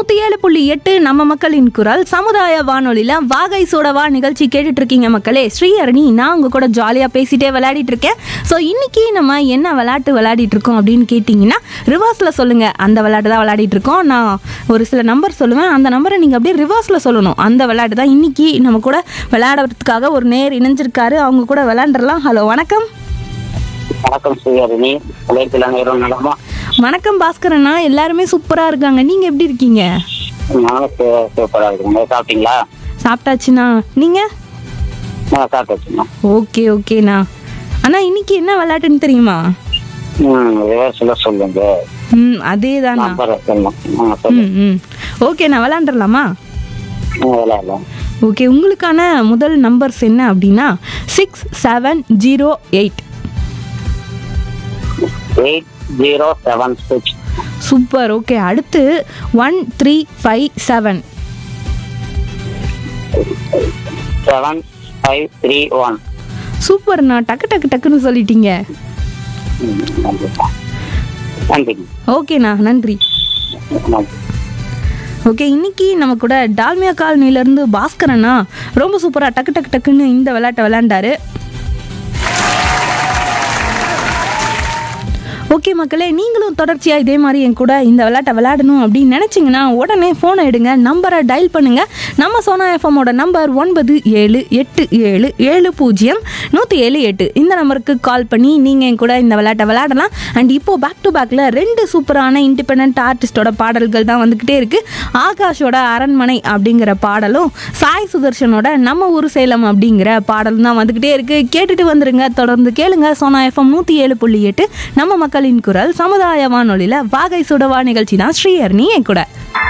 நூற்றி ஏழு புள்ளி எட்டு நம்ம மக்களின் குரல் சமுதாய வானொலியில் வாகை சோடவா நிகழ்ச்சி கேட்டுட்டு இருக்கீங்க மக்களே ஸ்ரீஹரணி நான் உங்க கூட ஜாலியாக பேசிட்டே விளையாடிட்டு இருக்கேன் ஸோ இன்னைக்கு நம்ம என்ன விளையாட்டு விளையாடிட்டு இருக்கோம் அப்படின்னு கேட்டிங்கன்னா ரிவர்ஸில் சொல்லுங்க அந்த விளையாட்டு தான் விளையாடிட்டு இருக்கோம் நான் ஒரு சில நம்பர் சொல்லுவேன் அந்த நம்பரை நீங்கள் அப்படியே ரிவர்ஸில் சொல்லணும் அந்த விளையாட்டு தான் இன்னைக்கு நம்ம கூட விளையாடுறதுக்காக ஒரு நேர் இணைஞ்சிருக்காரு அவங்க கூட விளையாண்டுறலாம் ஹலோ வணக்கம் வணக்கம் ஸ்ரீஹரிணி உழைப்பில் அனைவரும் நலமா வணக்கம் பாஸ்கரண்ணா எல்லாருமே சூப்பராக இருக்காங்க நீங்கள் எப்படி இருக்கீங்க நானும் சூ- சூப்பரா இருக்குங்க சாப்பிட்டீங்களா சாப்பிட்டாச்சுண்ணா நீங்கள் நான் சாப்பிட்டுச்சுண்ணா ஓகே ஓகேண்ணா அண்ணா இன்னைக்கு என்ன விளையாட்டுன்னு தெரியுமா ம் ரிவர்ஸில் சொல்லுங்க ம் அதே தாண்ணா நம்பரை சொல்லலாம் ஆ சொல்லு ம் ம் ஓகேண்ணா விளாண்டுடலாமா ம், விளையாடலாம் ஓகே உங்களுக்கான முதல் நம்பர்ஸ் என்ன அப்படின்னா six seven zero eight eight zero seven six super okay அடுத்து one three five seven seven five three one சூப்பர்ண்ணா டக்கு டக்கு டக்குன்னு சொல்லிட்டீங்க நன்றிப்பா நன்றிங்க ஓகேண்ணா நன்றி நன்றி ஓகே இன்னைக்கு நம்ம கூட டால்மியா காலனிலேருந்து பாஸ்கரண்ணா ரொம்ப சூப்பராக டக்கு டக்கு டக்குன்னு இந்த விளையாட்டை விளையாண்டாரு ஓகே மக்களே நீங்களும் தொடர்ச்சியாக இதே மாதிரி என் கூட இந்த விளையாட்டை விளையாடணும் அப்படின்னு நினச்சிங்கன்னா உடனே ஃபோனை எடுங்க நம்பரை டயல் பண்ணுங்கள் நம்ம சோனா எஃப்எம்மோட நம்பர் ஒன்பது ஏழு எட்டு ஏழு ஏழு பூஜ்ஜியம் நூற்றி ஏழு எட்டு இந்த நம்பருக்கு கால் பண்ணி நீங்கள் என் கூட இந்த விளையாட்டை விளையாடலாம் அண்ட் இப்போது பேக் டு பேக்கில் ரெண்டு சூப்பரான இண்டிபெண்ட் ஆர்டிஸ்டோட பாடல்கள் தான் வந்துக்கிட்டே இருக்குது ஆகாஷோட அரண்மனை அப்படிங்கிற பாடலும் சாய் சுதர்ஷனோட நம்ம ஊர் சேலம் அப்படிங்கிற பாடலும் தான் வந்துக்கிட்டே இருக்குது கேட்டுட்டு வந்துருங்க தொடர்ந்து கேளுங்க சோனா எஃப்எம் நூற்றி ஏழு புள்ளி எட்டு நம்ம மக்களின் குரல் சமுதாய வானொலியில் வாகை சுடவா நிகழ்ச்சி தான் ஸ்ரீஹர்னி என் கூட